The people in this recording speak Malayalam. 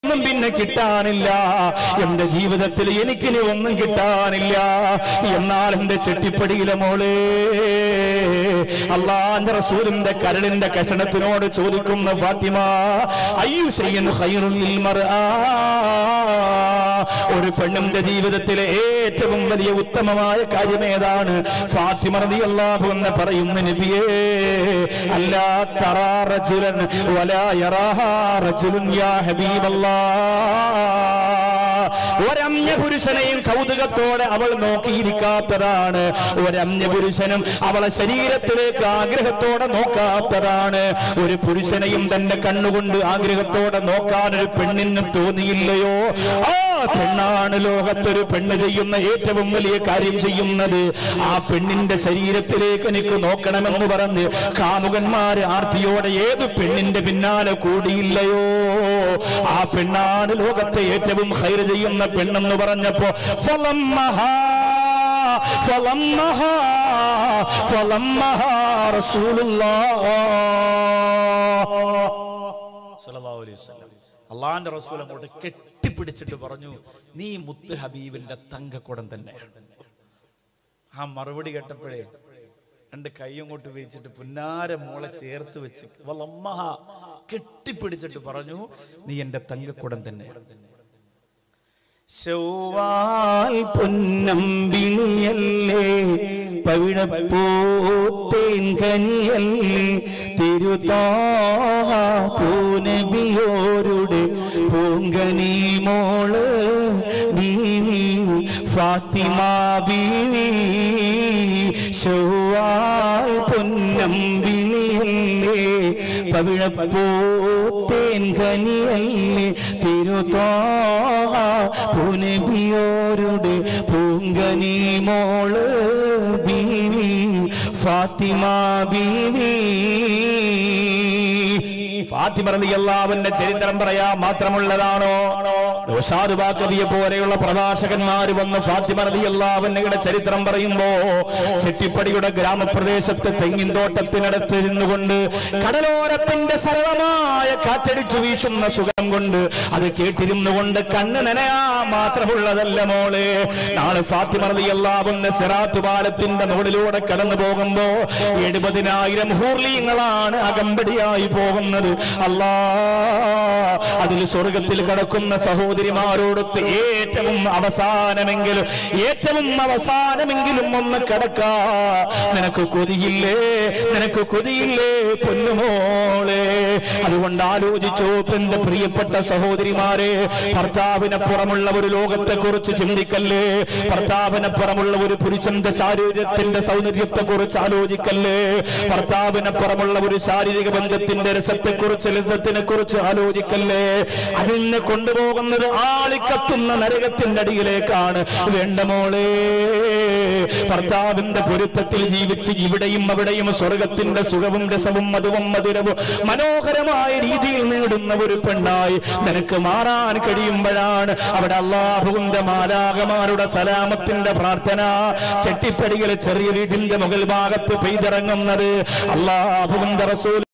ഒന്നും പിന്നെ കിട്ടാനില്ല എന്റെ ജീവിതത്തിൽ എനിക്കിനി ഒന്നും കിട്ടാനില്ല എന്നാൽ എന്റെ ചെട്ടിപ്പടിയിലെ മോളെ അള്ളാന്റെ റസൂലിന്റെ കരളിന്റെ കഷണത്തിനോട് ചോദിക്കുന്ന ഫാത്തിമ അയ്യു ചെയ്യുന്നു ഒരു പെണ്ണിന്റെ ജീവിതത്തിലെ ഏറ്റവും വലിയ ഉത്തമമായ കാര്യം ഏതാണ് ഫാത്തിമ റളിയല്ലാഹു എന്ന് പറയുന്ന നബിയേ അല്ലാ തറാ റജുലൻ വലാ യറാഹാ റജുലുൻ യാ ഹബീബല്ലാഹ് ഒരമ്യ പുരുഷനെയും കൗതുകത്തോടെ അവൾ നോക്കിയിരിക്കാത്തതാണ് ഒരമ്യ പുരുഷനും അവളെ ശരീരത്തിലേക്ക് ആഗ്രഹത്തോടെ നോക്കാത്തതാണ് ഒരു പുരുഷനെയും തന്റെ കണ്ണുകൊണ്ട് ആഗ്രഹത്തോടെ നോക്കാൻ ഒരു പെണ്ണിനും തോന്നിയില്ലയോ ആ പെണ്ണാണ് ലോകത്തൊരു പെണ്ണ് ചെയ്യുന്ന ഏറ്റവും വലിയ കാര്യം ചെയ്യുന്നത് ആ പെണ്ണിന്റെ ശരീരത്തിലേക്ക് എനിക്ക് നോക്കണമെന്ന് പറഞ്ഞ് കാമുകന്മാര് ആർത്തിയോടെ ഏത് പെണ്ണിന്റെ പിന്നാലെ കൂടിയില്ലയോ ആ പെണ്ണാണ് ലോകത്തെ ഏറ്റവും ഹൈർ ചെയ്യുന്ന പെണ്ണെന്ന് പറഞ്ഞപ്പോ ഫലമ്മഹാ ഫലമ്മഹാ ഫലമ്മഹാ റസൂലുള്ളാഹ് സല്ലല്ലാഹു അലൈഹി വസല്ലം അള്ളാന്റെ റസൂൽ അങ്ങോട്ട് കെട്ടിപ്പിടിച്ചിട്ട് പറഞ്ഞു നീ മുത്ത് ഹബീബിന്റെ തങ്കക്കുടം തന്നെ ആ മറുപടി കേട്ടപ്പോഴേ രണ്ട് കൈ അങ്ങോട്ട് വെച്ചിട്ട് പുന്നാര മോളെ ചേർത്ത് വെച്ച് വലമ്മഹ കെട്ടിപ്പിടിച്ചിട്ട് പറഞ്ഞു നീ എന്റെ തങ്കക്കുടം തന്നെ ചൊവ്വാൽ പൊന്നമ്പിളിയല്ലേ പവിഴപ്പൂത്തേൻ കനിയല്ലേ തിരുത്തോഹ പൂനബിയോരുടെ പൂങ്കനി മോള് ബീവി ഫാത്തിമ ബീവി ചൊവ്വാൽ പൊന്നമ്പിളിയല്ലേ പവിഴപ്പൂത്തേൻ കനിയല്ലേ തിരുത്തോഹ പുനബിയോരുടെ പൂങ്കനി മോള് ബീവി ഫാത്തിമ ബീവി ഫാത്തിമ റളിയല്ലാഹുവിന്റെ ചരിത്രം പറയാൻ മാത്രമുള്ളതാണോ നൗഷാദ് ബാക്കവിയെ പോലെയുള്ള പ്രഭാഷകന്മാർ വന്ന് ഫാത്തിമ റളിയല്ലാഹുവിന്റെ ചരിത്രം പറയുമ്പോ സെട്ടിപ്പടിയുടെ ഗ്രാമപ്രദേശത്ത് തെങ്ങിൻ തോട്ടത്തിനടുത്ത് ഇരുന്നുകൊണ്ട് കടലോരത്തിന്റെ സർവമായ കാറ്റടിച്ചു വീശുന്ന സുഖം കൊണ്ട് അത് കേട്ടിരുന്നു കൊണ്ട് കണ്ണ് നനയാ മാത്രമുള്ളതല്ല മോളെ നാളെ ഫാത്തിമ റളിയല്ലാഹുവിന്റെ സിറാത്ത് പാലത്തിന്റെ മുകളിലൂടെ കടന്നു പോകുമ്പോ എഴുപതിനായിരം ഹൂർലീങ്ങളാണ് അകമ്പടിയായി പോകുന്നത് അല്ലാ അതിൽ സ്വർഗത്തിൽ കിടക്കുന്ന സഹോദരിമാരോടൊത്ത് ഏറ്റവും അവസാനമെങ്കിലും ഏറ്റവും അവസാനമെങ്കിലും ഒന്ന് കിടക്കാ നിനക്ക് കൊതിയില്ലേ നിനക്ക് കൊതിയില്ലേ പൊന്നുമോളെ അതുകൊണ്ട് ആലോചിച്ചോ എന്റെ പ്രിയപ്പെട്ട സഹോദരിമാരെ ഭർത്താവിനപ്പുറമുള്ള ഒരു ലോകത്തെ കുറിച്ച് ചിന്തിക്കല്ലേ ഭർത്താവിനപ്പുറമുള്ള ഒരു പുരുഷന്റെ ശാരീരത്തിന്റെ സൗന്ദര്യത്തെ കുറിച്ച് ആലോചിക്കല്ലേ ഭർത്താവിനപ്പുറമുള്ള ഒരു ശാരീരിക ബന്ധത്തിന്റെ രസത്തെ കുറിച്ച് ലളിതത്തിനെ കുറിച്ച് ആലോചിക്കല്ലേ അതിനെ കൊണ്ടുപോകുന്നത് ആളിക്കത്തുന്ന നരകത്തിന്റെ അടിയിലേക്കാണ് വേണ്ട മോളെ ഭർത്താവിന്റെ പൊരുത്തത്തിൽ ജീവിച്ച് ഇവിടെയും അവിടെയും സ്വർഗത്തിന്റെ സുഖവും രസവും മധുവും മധുരവും മനോഹരമായ രീതിയിൽ നേടുന്ന ഒരു പെണ്ണായി നിനക്ക് മാറാൻ കഴിയുമ്പോഴാണ് അവിടെ അള്ളാഹുവിന്റെ മാലാകമാരുടെ സലാമത്തിന്റെ പ്രാർത്ഥന ചെട്ടിപ്പടികൾ ചെറിയ വീടിന്റെ മുകൾ ഭാഗത്ത് പെയ്തിറങ്ങുന്നത് അള്ളാഹുവിന്റെ റസൂൽ